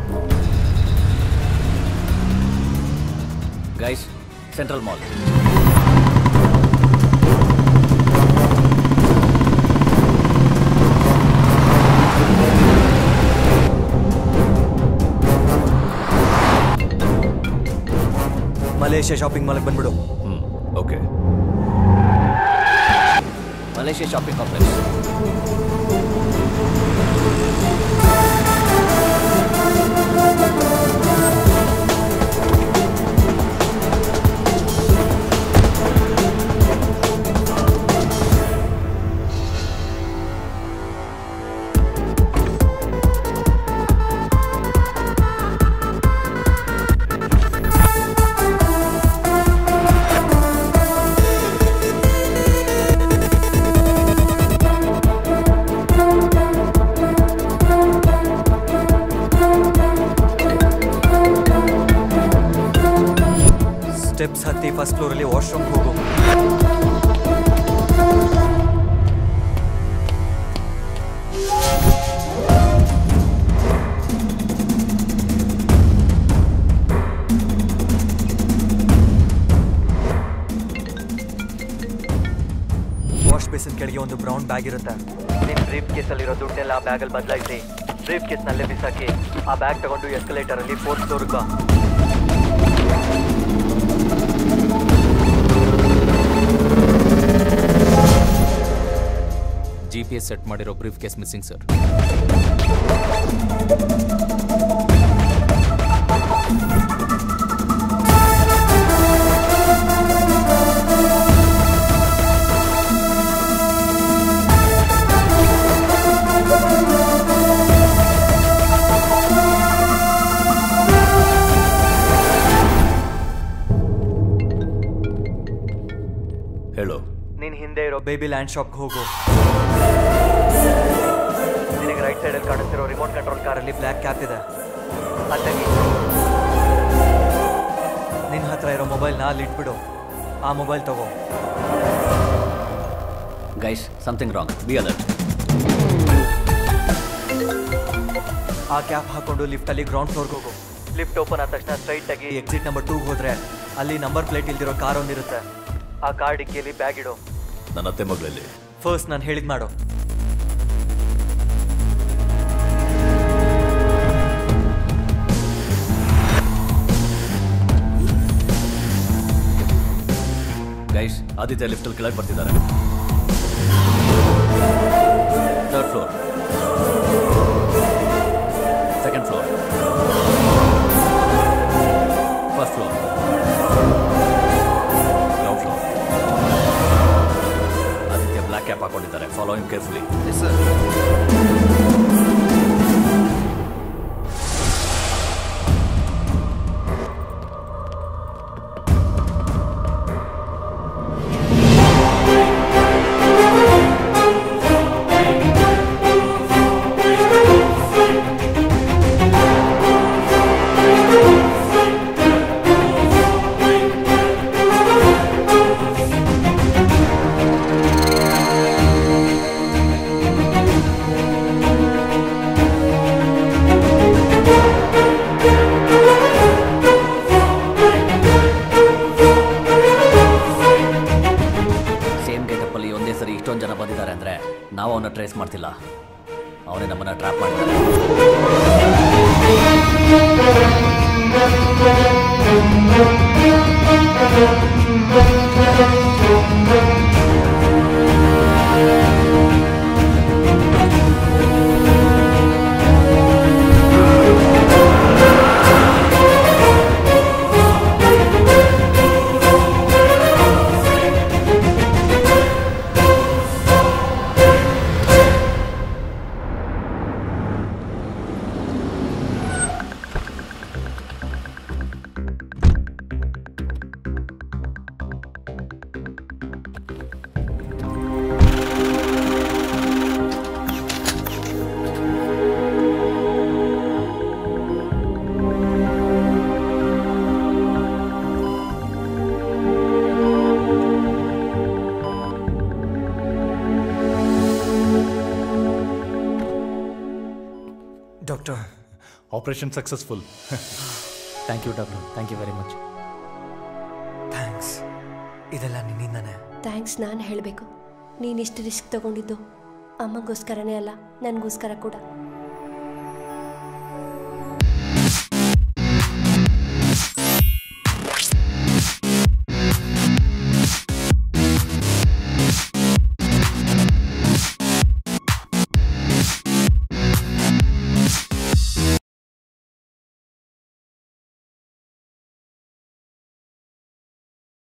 guys central mall Malaysia shopping ಮಾಲ್ಗೆ ಬಂದ್ಬಿಡು hmm okay Malaysia shopping complex steps ಹತ್ತಿ first ಫ್ಲೋರಲ್ಲಿ ವಾಶ್ರೂಮ್ ಹೋಗು ವಾಶ್ ಬೇಸಿನ್ ಕೆಳಗೆ ಒಂದು ಬ್ರೌನ್ ಬ್ಯಾಗ್ ಇರುತ್ತೆ ನಿನ್ ಬ್ರೀಫ್ ಕೇಸಲ್ಲಿರೋ ದುಡ್ಡೆಲ್ಲ ಆ ಬ್ಯಾಗಲ್ಲಿ ಬದಲಾಯಿಸಿ ಬ್ರೀಫ್ ಕೇಸ್ನಲ್ಲೇ ಬಿಸಾಕಿ ಆ ಬ್ಯಾಗ್ ತಗೊಂಡು ಎಸ್ಕಲೇಟರ್ ಅಲ್ಲಿ ಫೋರ್ತ್ ಫ್ಲೋರ್ಗೆ ಬಾ ಜಿ ಪಿ ಎಸ್ ಸೆಟ್ ಮಾಡಿರೋ ಬ್ರೀಫ್ ಕೇಸ್ ಮಿಸ್ಸಿಂಗ್ ಸರ್ ಹೇಳು ನೀನ್ ಹಿಂದೆ ಇರೋ ಬೇಬಿ ಲ್ಯಾಂಡ್ ಶಾಪ್ಗೆ ಹೋಗು ನಿನಗೆ ರೈಟ್ ಸೈಡಲ್ಲಿ ಕಾಣಿಸ್ತಿರೋ ರಿಮೋಟ್ ಕಂಟ್ರೋಲ್ ಕಾರಲ್ಲಿ ಬ್ಲ್ಯಾಕ್ ಕ್ಯಾಪ್ ಇದೆ ಅತ್ತಾಗಿ ನಿನ್ನ ಹತ್ರ ಇರೋ ಮೊಬೈಲ್ನ ಅಲ್ಲಿ ಇಟ್ಬಿಡು ಆ ಮೊಬೈಲ್ ತಗೋ guys something wrong be alert ಆ ಕ್ಯಾಪ್ ಹಾಕೊಂಡು ಲಿಫ್ಟಲ್ಲಿ ಗ್ರೌಂಡ್ ಫ್ಲೋರ್ಗೆ ಹೋಗು ಲಿಫ್ಟ್ ಓಪನ್ ಆದ ತಕ್ಷಣ ಸ್ಟ್ರೈಟ್ ಆಗಿ ಎಕ್ಸಿಟ್ ನಂಬರ್ ಟೂಗೆ ಹೋದ್ರೆ ಅಲ್ಲಿ ನಂಬರ್ ಪ್ಲೇಟ್ ಇಲ್ದಿರೋ ಕಾರ್ ಒಂದಿರುತ್ತೆ ಆ ಕಾರ್ ಡಿಕ್ಕಿಯಲ್ಲಿ ಬ್ಯಾಗ್ ಇಡು ನನ್ನ ಅತ್ತೆ ಮಗಳಲ್ಲಿ ಫಸ್ಟ್ ನಾನು ಹೇಳಿದ್ ಮಾಡು ಗೈಸ್ ಆದಿತ್ಯ ಲಿಫ್ಟಲ್ಲಿ ಕೆಳಗೆ ಬರ್ತಿದ್ದಾರೆ third floor second floor first floor ground floor Aditya black cap ಹಾಕೊಂಡಿದ್ದಾರೆ follow in carefully sir same ಗೇಟಪ್ಪಲ್ಲಿ ಒಂದೇ ಸರಿ ಇಷ್ಟೊಂದು ಜನ ಬಂದಿದ್ದಾರೆ ಅಂದರೆ ನಾವು ಅವನ್ನ ಟ್ರೇಸ್ ಮಾಡ್ತಿಲ್ಲ ಅವನೇ ನಮ್ಮನ್ನ ಟ್ರ್ಯಾಪ್ ಮಾಡಿದ್ದಾನೆ operation successful thank you doctor thank you very much thanks ಇದೆಲ್ಲ ನಿನ್ನಿಂದಾನೆ ಥ್ಯಾಂಕ್ಸ್ ನಾನು ಹೇಳಬೇಕು ನೀನಿಷ್ಟು ರಿಸ್ಕ್ ತಗೊಂಡಿದ್ದು ಅಮ್ಮಗೋಸ್ಕರನೇ ಅಲ್ಲ ನನಗೋಸ್ಕರ ಕೂಡ